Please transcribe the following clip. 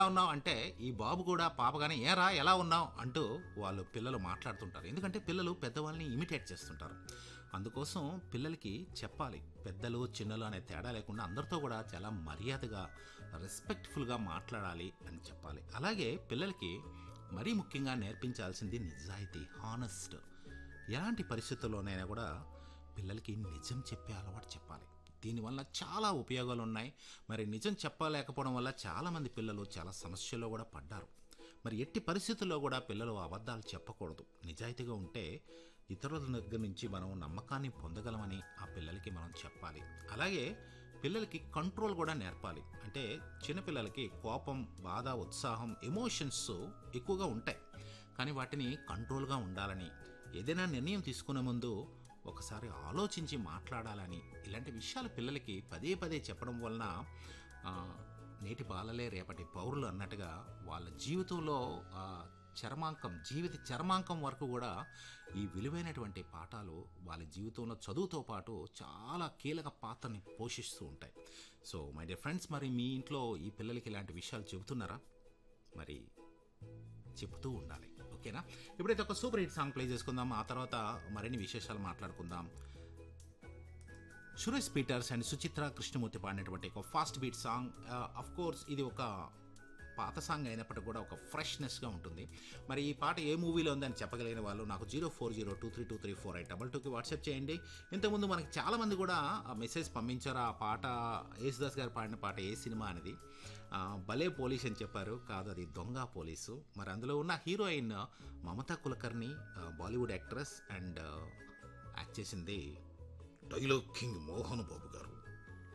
ఉన్నావు అంటే ఈ బాబు కూడా పాప కానీ ఏరా ఎలా ఉన్నావు అంటూ వాళ్ళు పిల్లలు మాట్లాడుతుంటారు ఎందుకంటే పిల్లలు పెద్దవాళ్ళని ఇమిటేట్ చేస్తుంటారు అందుకోసం పిల్లలకి చెప్పాలి పెద్దలు చిన్నలు అనే తేడా లేకుండా అందరితో కూడా చాలా మర్యాదగా రెస్పెక్ట్ఫుల్గా మాట్లాడాలి అని చెప్పాలి అలాగే పిల్లలకి మరీ ముఖ్యంగా నేర్పించాల్సింది నిజాయితీ హానెస్ట్ ఎలాంటి పరిస్థితుల్లోనైనా కూడా పిల్లలకి నిజం చెప్పే అలవాటు చెప్పాలి దీనివల్ల చాలా ఉపయోగాలు ఉన్నాయి మరి నిజం చెప్పలేకపోవడం వల్ల చాలామంది పిల్లలు చాలా సమస్యల్లో కూడా పడ్డారు మరి ఎట్టి పరిస్థితుల్లో కూడా పిల్లలు అబద్ధాలు చెప్పకూడదు నిజాయితీగా ఉంటే ఇతరుల దగ్గర నుంచి మనం నమ్మకాన్ని పొందగలమని ఆ పిల్లలకి మనం చెప్పాలి అలాగే పిల్లలకి కంట్రోల్ కూడా నేర్పాలి అంటే చిన్నపిల్లలకి కోపం బాధ ఉత్సాహం ఎమోషన్స్ ఎక్కువగా ఉంటాయి కానీ వాటిని కంట్రోల్గా ఉండాలని ఏదైనా నిర్ణయం తీసుకునే ముందు ఒకసారి ఆలోచించి మాట్లాడాలని ఇలాంటి విషయాలు పిల్లలకి పదే పదే చెప్పడం వలన ఆ, నేటి బాలలే రేపటి పౌరులు అన్నట్టుగా వాళ్ళ జీవితంలో ఆ, చర్మాంకం జీవిత చర్మాంకం వరకు కూడా ఈ విలువైనటువంటి పాఠాలు వాళ్ళ జీవితంలో చదువుతో పాటు చాలా కీలక పాత్రని పోషిస్తూ ఉంటాయి సో మై డియర్ ఫ్రెండ్స్ మరి మీ ఇంట్లో ఈ పిల్లలకి ఇలాంటి విషయాలు చెబుతున్నారా మరి చెబుతూ ఉండాలి ఓకేనా ఇప్పుడైతే ఒక సూపర్ హిట్ సాంగ్ ప్లే చేసుకుందాం ఆ తర్వాత మరిన్ని విశేషాలు మాట్లాడుకుందాం సురేష్ పీటర్స్ అండ్ సుచిత్ర కృష్ణమూర్తి పాడినటువంటి ఒక fast beat song of course ఇది ఒక పాత సాంగ్ అయినప్పటికీ కూడా ఒక ఫ్రెష్నెస్గా ఉంటుంది మరి ఈ పాట ఏ మూవీలో ఉందని చెప్పగలిగిన వాళ్ళు నాకు zero four zero two three two three four eight double టూకి వాట్సాప్ చేయండి ఇంతకుముందు మనకి చాలామంది కూడా ఆ మెసేజ్ పంపించారు ఆ పాట యేసుదాస్ గారు పాడిన పాట ఏ సినిమా అనేది ఆ, భలే పోలీస్ అని చెప్పారు కాదు అది దొంగ పోలీసు మరి అందులో ఉన్న హీరోయిన్ మమతా కులకర్ణి ఆ, బాలీవుడ్ యాక్ట్రెస్ అండ్ యాక్ట్ చేసింది డైలాగ్ కింగ్ మోహన్ బాబు గారు